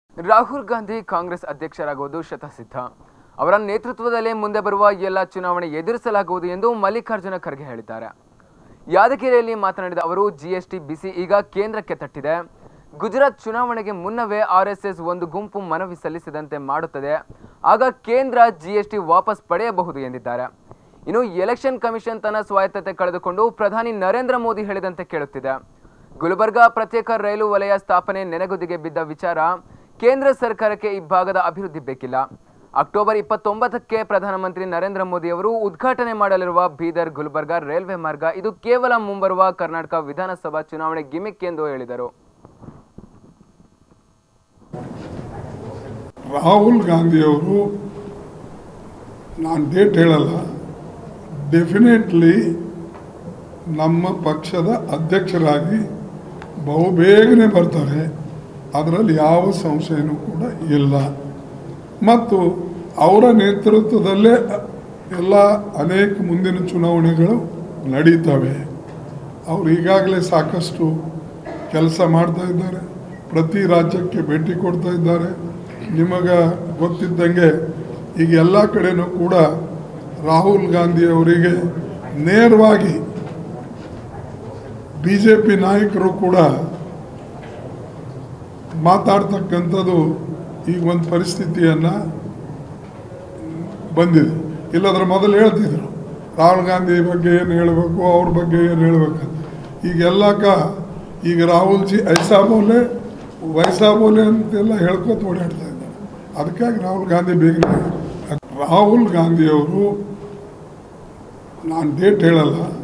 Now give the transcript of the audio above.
ರಾಹುಲ್ ಗಾಂಧಿ ಕಾಂಗ್ರೆಸ್ ಅಧ್ಯಕ್ಷರಾಗುವುದು ಶತಸಿದ್ಧ ಅವರ ನೇತೃತ್ವದಲ್ಲೇ ಮುಂದೆ ಬರುವ ಎಲ್ಲ ಚುನಾವಣೆ ಎದುರಿಸಲಾಗುವುದು ಎಂದು ಮಲ್ಲಿಕಾರ್ಜುನ ಖರ್ಗೆ ಹೇಳಿದ್ದಾರೆ ಯಾದಗಿರಿಯಲ್ಲಿ ಮಾತನಾಡಿದ ಅವರು ಜಿಎಸ್ಟಿ ಬಿಸಿ ಈಗ ಕೇಂದ್ರಕ್ಕೆ ತಟ್ಟಿದೆ ಗುಜರಾತ್ ಚುನಾವಣೆಗೆ ಮುನ್ನವೇ ಆರ್ಎಸ್ಎಸ್ ಒಂದು ಗುಂಪು ಮನವಿ ಸಲ್ಲಿಸಿದಂತೆ ಮಾಡುತ್ತದೆ ಆಗ ಕೇಂದ್ರ ಜಿಎಸ್ಟಿ ವಾಪಸ್ ಪಡೆಯಬಹುದು ಎಂದಿದ್ದಾರೆ ಇನ್ನು ಎಲೆಕ್ಷನ್ ಕಮಿಷನ್ ತನ್ನ ಸ್ವಾಯತ್ತತೆ ಕಳೆದುಕೊಂಡು ಪ್ರಧಾನಿ ನರೇಂದ್ರ ಮೋದಿ ಹೇಳಿದಂತೆ ಕೇಳುತ್ತಿದೆ ಗುಲ್ಬರ್ಗಾ ಪ್ರತ್ಯೇಕ ರೈಲು ವಲಯ ಸ್ಥಾಪನೆ ನೆನೆಗುದಿಗೆ ಬಿದ್ದ ವಿಚಾರ ಕೇಂದ್ರ ಸರ್ಕಾರಕ್ಕೆ ಈ ಭಾಗದ ಅಭಿವೃದ್ಧಿ ಬೇಕಿಲ್ಲ ಅಕ್ಟೋಬರ್ ಇಪ್ಪತ್ತೊಂಬತ್ತಕ್ಕೆ ಪ್ರಧಾನಮಂತ್ರಿ ನರೇಂದ್ರ ಮೋದಿ ಅವರು ಉದ್ಘಾಟನೆ ಮಾಡಲಿರುವ ಬೀದರ್ ಗುಲ್ಬರ್ಗಾ ರೈಲ್ವೆ ಮಾರ್ಗ ಇದು ಕೇವಲ ಮುಂಬರುವ ಕರ್ನಾಟಕ ವಿಧಾನಸಭಾ ಚುನಾವಣೆ ಗಿಮಿಕ್ ಎಂದು ಹೇಳಿದರು ರಾಹುಲ್ ಗಾಂಧಿಯವರು ನಾನು ಡೇಟ್ ಹೇಳಲ್ಲ ಡೆಫಿನೆಟ್ಲಿ ನಮ್ಮ ಪಕ್ಷದ ಅಧ್ಯಕ್ಷರಾಗಿ ಬಹುಬೇಗನೆ ಬರ್ತಾರೆ ಅದರಲ್ಲಿ ಯಾವ ಸಂಶಯನೂ ಕೂಡ ಇಲ್ಲ ಮತ್ತು ಅವರ ನೇತೃತ್ವದಲ್ಲೇ ಎಲ್ಲ ಅನೇಕ ಮುಂದಿನ ಚುನಾವಣೆಗಳು ನಡೀತವೆ ಅವರು ಈಗಾಗಲೇ ಸಾಕಷ್ಟು ಕೆಲಸ ಮಾಡ್ತಾ ಇದ್ದಾರೆ ಪ್ರತಿ ರಾಜ್ಯಕ್ಕೆ ಭೇಟಿ ಕೊಡ್ತಾ ಇದ್ದಾರೆ ನಿಮಗೆ ಗೊತ್ತಿದ್ದಂಗೆ ಈಗ ಎಲ್ಲ ಕಡೆನೂ ಕೂಡ ರಾಹುಲ್ ಗಾಂಧಿ ಅವರಿಗೆ ನೇರವಾಗಿ ಬಿ ಜೆ ಪಿ ನಾಯಕರು ಕೂಡ ಮಾತಾಡ್ತಕ್ಕಂಥದ್ದು ಈಗ ಒಂದು ಪರಿಸ್ಥಿತಿಯನ್ನು ಬಂದಿದೆ ಇಲ್ಲದ್ರ ಮೊದಲು ಹೇಳ್ತಿದ್ರು ರಾಹುಲ್ ಗಾಂಧಿ ಬಗ್ಗೆ ಏನು ಹೇಳಬೇಕು ಅವ್ರ ಬಗ್ಗೆ ಏನು ಹೇಳಬೇಕು ಈಗೆಲ್ಲಕ ಈಗ ರಾಹುಲ್ ಜಿ ಐಸಾ ಬೋಲೆ ವೈಸಾ ಬೋಲೆ ಅಂತೆಲ್ಲ ಹೇಳ್ಕೊತ ಓಡಾಡ್ತಾ ಇದ್ದಾರೆ ಅದಕ್ಕಾಗಿ ರಾಹುಲ್ ಗಾಂಧಿ ಬೇಗನೆ ರಾಹುಲ್ ಗಾಂಧಿಯವರು ನಾನು ಡೇಟ್ ಹೇಳಲ್ಲ